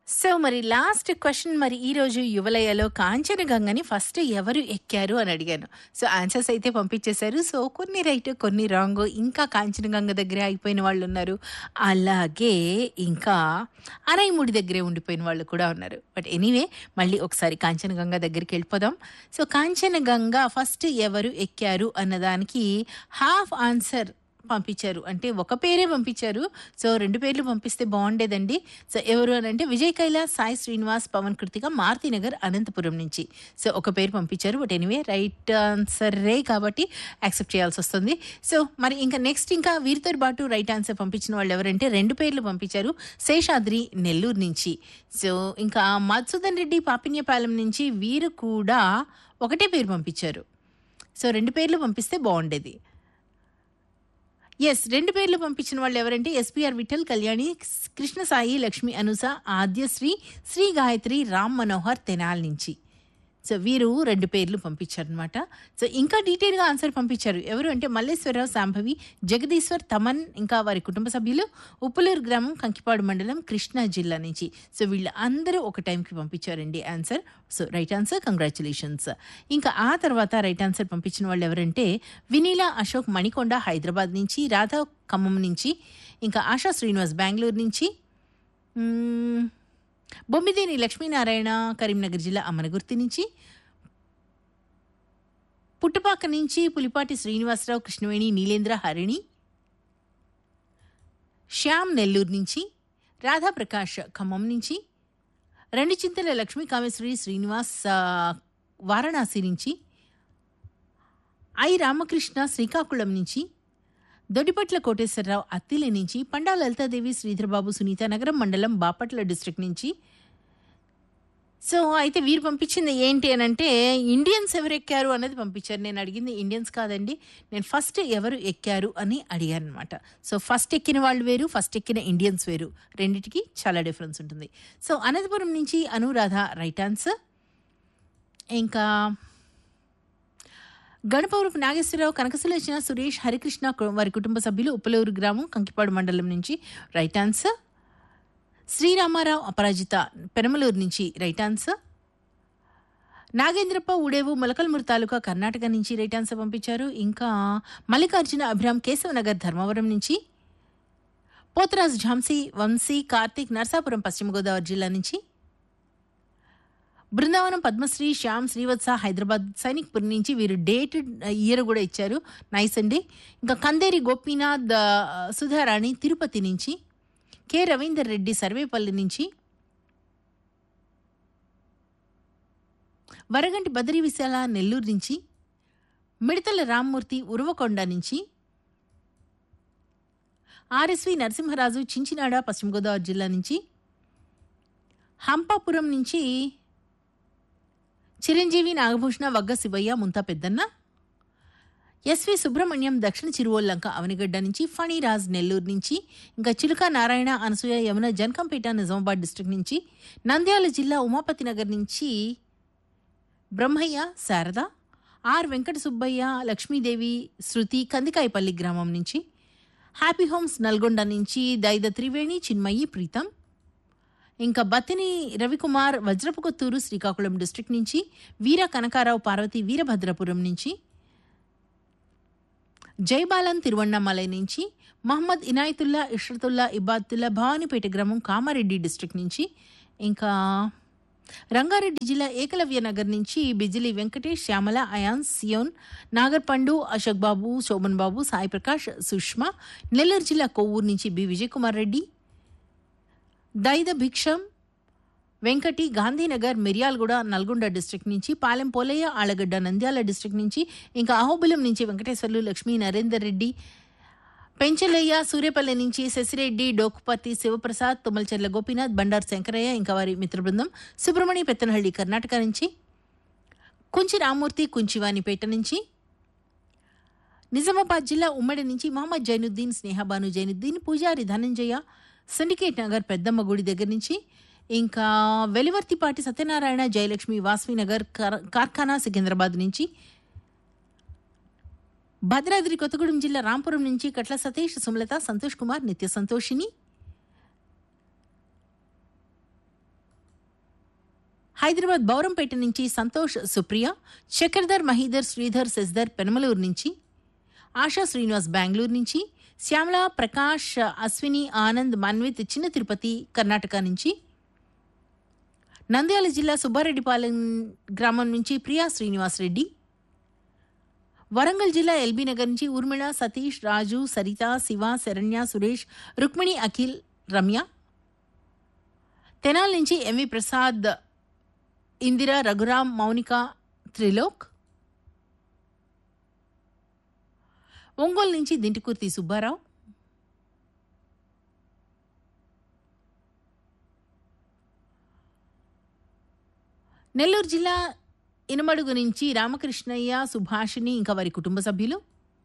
so మరి last question మరి ఈ రోజు యువలయలో కాంచన గంగని ఫస్ట్ ఎవరు ఎక్కారు అని అడిగాను సో ఆన్సర్స్ అయితే పంపించేశారు సో కొన్ని రైట్ కొన్ని రాంగ్ ఇంకా కాంచన గంగ దగ్గరే అయిపోయిన వాళ్ళు ఉన్నారు అలాగే ఇంకా అరైముడి దగ్గరే ఉండిపోయిన వాళ్ళు కూడా ఉన్నారు బట్ ఎనీవే మళ్ళీ ఒకసారి కాంచన గంగ దగ్గరికి వెళ్ళిపోదాం సో కాంచన గంగ ఫస్ట్ ఎవరు ఎక్కారు అన్నదానికి హాఫ్ ఆన్సర్ పంపించారు అంటే ఒక పేరే పంపించారు సో రెండు పేర్లు పంపిస్తే బాగుండేదండి సో ఎవరు అని అంటే విజయ్ కైలాస్ సాయి శ్రీనివాస్ పవన్ కృతిక మారుతినగర్ అనంతపురం నుంచి సో ఒక పేరు పంపించారు బట్ ఎనీవే రైట్ ఆన్సరే కాబట్టి యాక్సెప్ట్ చేయాల్సి వస్తుంది సో మరి ఇంకా నెక్స్ట్ ఇంకా వీరితో పాటు రైట్ ఆన్సర్ పంపించిన వాళ్ళు ఎవరంటే రెండు పేర్లు పంపించారు శేషాద్రి నెల్లూరు నుంచి సో ఇంకా మధుసూదన్ రెడ్డి పాపిన్యపాలెం నుంచి వీరు కూడా ఒకటే పేరు పంపించారు సో రెండు పేర్లు పంపిస్తే బాగుండేది ఎస్ రెండు పేర్లు పంపించిన వాళ్ళు ఎవరంటే ఎస్పీఆర్ విఠల్ కళ్యాణి కృష్ణ సాయి లక్ష్మి అనుస ఆద్యశ్రీ శ్రీ గాయత్రి రామ్ మనోహర్ తెనాల్ నుంచి సో వీరు రెండు పేర్లు పంపించారనమాట సో ఇంకా డీటెయిల్గా ఆన్సర్ పంపించారు ఎవరు అంటే మల్లేశ్వరరావు శాంభవి జగదీశ్వర్ తమన్ ఇంకా వారి కుటుంబ సభ్యులు ఉప్పులూరు గ్రామం కంకిపాడు మండలం కృష్ణా జిల్లా నుంచి సో వీళ్ళు అందరూ ఒక టైంకి పంపించారండి answer so right answer congratulations ఇంకా ఆ తర్వాత రైట్ ఆన్సర్ పంపించిన వాళ్ళు ఎవరంటే వినీలా అశోక్ మణికొండ హైదరాబాద్ నుంచి రాధా ఖమ్మం నుంచి ఇంకా ఆశా శ్రీనివాస్ బెంగళూరు నుంచి మ్మ్, బొమ్మిదేని లక్ష్మీనారాయణ కరీంనగర్ జిల్లా అమనగుర్తి నుంచి పుట్టపాక నుంచి పులిపాటి శ్రీనివాసరావు కృష్ణవేణి నీలేంద్ర హరిణి శ్యామ్ నెల్లూరు నుంచి రాధాప్రకాష్ ఖమ్మం నుంచి రెండు చింతల లక్ష్మీ కామేశ్వరి శ్రీనివాస్ ఆ, వారణాసి నుంచి ఐ రామకృష్ణ శ్రీకాకుళం నుంచి దొడిపట్ల కోటేశ్వరరావు అత్తిలి నుంచి పండా లలితాదేవి శ్రీధర్బాబు సునీత నగరం మండలం బాపట్ల డిస్ట్రిక్ట్ నుంచి సో అయితే వీరు పంపించింది ఏంటి అని అంటే ఇండియన్స్ ఎవరు ఎక్కారు అన్నది పంపించారు నేను అడిగింది ఇండియన్స్ కాదండి నేను ఫస్ట్ ఎవరు ఎక్కారు అని అడిగాను అనమాట సో ఫస్ట్ ఎక్కిన వాళ్ళు వేరు ఫస్ట్ ఎక్కిన ఇండియన్స్ వేరు రెండిటికి చాలా డిఫరెన్స్ ఉంటుంది సో అనంతపురం నుంచి అనురాధ రైట్ ఆన్సర్ ఇంకా గణపవరపు నాగేశ్వరరావు కనకసులోచన సురేష్ హరికృష్ణ కు- వారి కుటుంబ సభ్యులు ఉప్పలూరు గ్రామం కంకిపాడు మండలం నుంచి రైట్ ఆన్సర్ శ్రీరామారావు అపరాజిత పెనమలూరు నుంచి రైట్ ఆన్సర్ నాగేంద్రప్ప ఉడేవు మొలకల్మూరు తాలూకా కర్ణాటక నుంచి రైట్ ఆన్సర్ పంపించారు ఇంకా మల్లికార్జున అభిరామ్ కేశవనగర్ ధర్మవరం నుంచి పోతరాజు ఝాన్సీ వంశీ కార్తీక్ నర్సాపురం పశ్చిమ గోదావరి జిల్లా నుంచి బృందావనం పద్మశ్రీ శ్యామ్ శ్రీవత్స హైదరాబాద్ సైనిక్పురి నుంచి వీరు డేట్ ఇయర్ కూడా ఇచ్చారు నైస్ అండి ఇంకా కందేరి గోపీనాథ్ ఆ, సుధారాణి తిరుపతి నుంచి కె రవీందర్ రెడ్డి సర్వేపల్లి నుంచి వరగంటి బదరి విశాల నెల్లూరు నుంచి మిడతల రామ్మూర్తి ఉరవకొండ నుంచి ఆర్ఎస్వి నరసింహరాజు చించినాడ పశ్చిమ గోదావరి జిల్లా నుంచి హంపాపురం నుంచి చిరంజీవి నాగభూషణ వగ్గ శివయ్య ముంతా పెద్దన్న ఎస్వి సుబ్రహ్మణ్యం దక్షిణ చిరువల్లంక అవనిగడ్డ నుంచి ఫణిరాజ్ నెల్లూరు నుంచి ఇంకా చిలుక నారాయణ అనసూయ యమున జనకంపేట నిజామాబాద్ డిస్ట్రిక్ట్ నుంచి నంద్యాల జిల్లా ఉమాపతి నగర్ నుంచి బ్రహ్మయ్య శారద ఆర్ వెంకట సుబ్బయ్య లక్ష్మీదేవి శృతి కందికాయపల్లి గ్రామం నుంచి హ్యాపీ హోమ్స్ నల్గొండ నుంచి దైద త్రివేణి చిన్మయి ప్రీతం ఇంకా బతిని రవికుమార్ వజ్రపుకొత్తూరు శ్రీకాకుళం డిస్ట్రిక్ట్ నుంచి వీర కనకారావు పార్వతి వీరభద్రపురం నుంచి జైబాలన్ తిరువണ്ണామలై నుంచి మహమ్మద్ ఇనాయతుల్లా ఇష్రతుల్లా ఇబాతుల్లా భవానీపేట గ్రామం కామారెడ్డి డిస్ట్రిక్ట్ నుంచి ఇంకా రంగారెడ్డి జిల్లా ఏకలవ్య నగర్ నుంచి బిజిలి వెంకటేష్ శ్యామల అయాన్ సియోన్ నాగర్పండు అశోక్ బాబు శోభన్ బాబు సాయి ప్రకాష్ సుష్మా నెల్లూరు జిల్లా కొవ్వూరు నుంచి బి విజయకుమార్ రెడ్డి దైద భిక్షం వెంకటి గాంధీనగర్ మిర్యాలగూడ నల్గొండ డిస్ట్రిక్ట్ నుంచి పాలెం పోలయ్య ఆలగడ్డ నంద్యాల డిస్ట్రిక్ట్ నుంచి ఇంకా అహోబిలం నుంచి వెంకటేశ్వర్లు లక్ష్మీ నరేందర్ రెడ్డి పెంచలయ్య సూర్యపల్లి నుంచి శశిరెడ్డి డోకుపర్తి శివప్రసాద్ తుమ్మలచెర్ల గోపీనాథ్ బండారు శంకరయ్య ఇంకా వారి మిత్ర బృందం సుబ్రహ్మణ్య పెత్తనహಳ್ಳಿ కర్ణాటక నుంచి కుంచి రామూర్తి కుంచివానిపేట నుంచి నిజామాబాద్ జిల్లా ఉమ్మడి నుంచి మహమ్మద్ జైనుద్దీన్ స్నేహబాను జైనుద్దీన్ పూజారి ధనంజయ సిండికేట్ నగర్ పెద్దమ్మ గుడి దగ్గర నుంచి ఇంకా వెలివర్తిపాటి సత్యనారాయణ జయలక్ష్మి వాస్వి నగర్ కార్- కార్ఖానా సికింద్రాబాద్ నుంచి భద్రాద్రి కొత్తగూడెం జిల్లా రాంపురం నుంచి కట్ల సతీష్ సుమలత సంతోష్ కుమార్ నిత్య సంతోషిని హైదరాబాద్ బౌరంపేట నుంచి సంతోష్ సుప్రియ చక్రధర్ మహీధర్ శ్రీధర్ శశిధర్ పెనమలూరు నుంచి ఆశా శ్రీనివాస్ బెంగళూరు నుంచి శ్యామల ప్రకాష్ అశ్విని ఆనంద్ మన్విత్ చిన్న తిరుపతి కర్ణాటక నుంచి నంద్యాల జిల్లా సుబ్బారెడ్డిపాలెం గ్రామం నుంచి ప్రియా శ్రీనివాస్ రెడ్డి వరంగల్ జిల్లా ఎల్బీ నగర్ నుంచి ఊర్మిళ సతీష్ రాజు సరిత శివ శరణ్య సురేష్ రుక్మిణి అఖిల్ రమ్య తెనాల్ నుంచి ఎంవి ప్రసాద్ ఇందిర రఘురాం మౌనిక త్రిలోక్ ఒంగోలు నుంచి దింటికుర్తి సుబ్బారావు నెల్లూరు జిల్లా ఇనమడుగు నుంచి రామకృష్ణయ్య సుభాషిణి ఇంకా వారి కుటుంబ సభ్యులు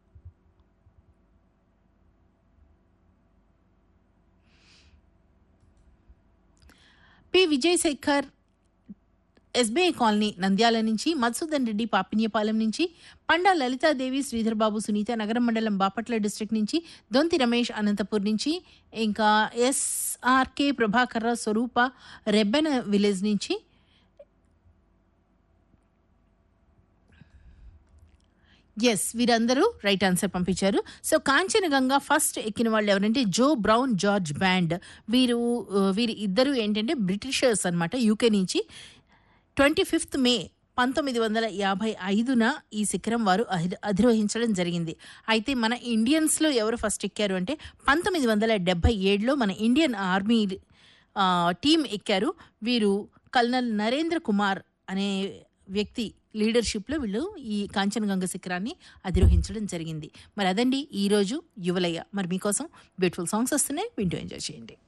P Vijayasekhar SBI colony Nandyal నుంచి మధుసూదన్ రెడ్డి పాపిన్యపాలెం నుంచి పండా లలితాదేవి శ్రీధర్ బాబు సునీత నగరం మండలం బాపట్ల డిస్ట్రిక్ట్ నుంచి దొంతి రమేష్ అనంతపూర్ నుంచి ఇంకా ఎస్ఆర్కే ప్రభాకర్ స్వరూప రెబ్బెన విలేజ్ నుంచి ఎస్ వీరందరూ రైట్ ఆన్సర్ పంపించారు సో కాంచనగంగా ఫస్ట్ ఎక్కిన వాళ్ళు ఎవరంటే జో బ్రౌన్ జార్జ్ బ్యాండ్ వీరు ఆ, వీరి ఇద్దరు ఏంటంటే బ్రిటిషర్స్ అన్నమాట యూకే నుంచి ట్వంటీ ఫిఫ్త్ మే పంతొమ్మిది వందల యాభై ఐదున ఈ శిఖరం వారు అధి- అధిరోహించడం జరిగింది అయితే మన ఇండియన్స్లో ఎవరు ఫస్ట్ ఎక్కారు అంటే పంతొమ్మిది వందల డెబ్బై ఏడులో మన ఇండియన్ ఆర్మీ ఆ, టీం ఎక్కారు వీరు కల్నల్ నరేంద్ర కుమార్ అనే వ్యక్తి లీడర్షిప్లో వీళ్ళు ఈ కాంచనగంగ శిఖరాన్ని అధిరోహించడం జరిగింది మరి అదండి ఈరోజు యువలయ్య మరి మీకోసం బ్యూటిఫుల్ సాంగ్స్ వస్తున్నాయి వింటూ ఎంజాయ్ చేయండి